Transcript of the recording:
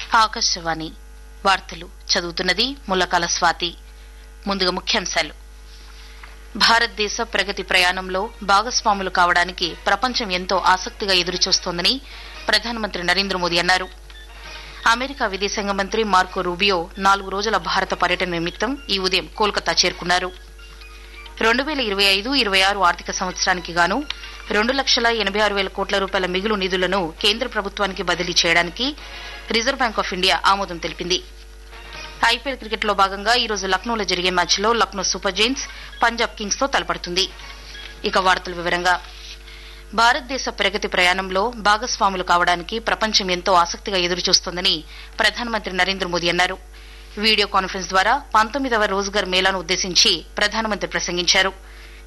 ఆకాశవాణి వార్తలు చదువుతున్నది ముల్లకాల స్వాతి ముందుగా ముఖ్యాంశాలు భారతదేశ ప్రగతి ప్రయాణంలో భాగస్వాములు కావడానికి ప్రపంచం ఎంతో ఆసక్తిగా ఎదురుచూస్తోందని ప్రధానమంత్రి నరేంద్ర మోదీ అన్నారు అమెరికా విదేశాంగ మంత్రి మార్కో రూబియో నాలుగు రోజుల భారత పర్యటన నిమిత్తం ఈ ఉదయం కోల్కతా చేరుకున్నారు రెండు వేల ఇరవై ఐదు ఇరవై ఆరు ఆర్థిక సంవత్సరానికి గాను రెండు లక్షల ఎనభై ఆరు వేల కోట్ల రూపాయల మిగులు నిధులను కేంద్ర ప్రభుత్వానికి బదిలీ చేయడానికి రిజర్వ్ బ్యాంక్ ఆఫ్ ఇండియా ఆమోదం తెలిపింది ఐపీఎల్ క్రికెట్లో భాగంగా ఈ రోజు లక్నోలో జరిగే మ్యాచ్లో Lucknow Super Giants Punjab Kings తో తలపడుతుంది ఇక వార్తల వివరంగా భారతదేశ ప్రగతి ప్రయాణంలో భాగస్వాములు కావడానికి ప్రపంచం ఎంతో ఆసక్తిగా ఎదురుచూస్తోందని ప్రధానమంత్రి నరేంద్ర మోదీ అన్నారు వీడియో కాన్ఫరెన్స్ ద్వారా పంతొమ్మిదవ రోజ్గార్ మేళాను ఉద్దేశించి ప్రధానమంత్రి ప్రసంగించారు